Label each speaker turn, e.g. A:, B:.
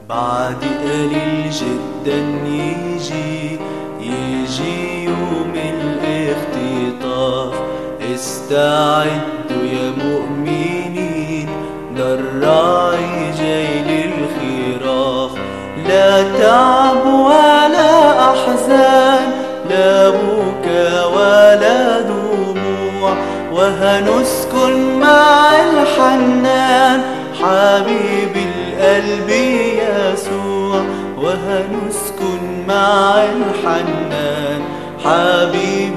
A: بعد قليل جدا يجي يجي يوم الاختطاف استعدوا يا مؤمنين ده الراعي جاي للخراف لا تعب ولا أحزان لا بكا ولا دموع وهنسكن مع الحنان حبيب القلب يسوع وهنسكن مع الحنان حبيب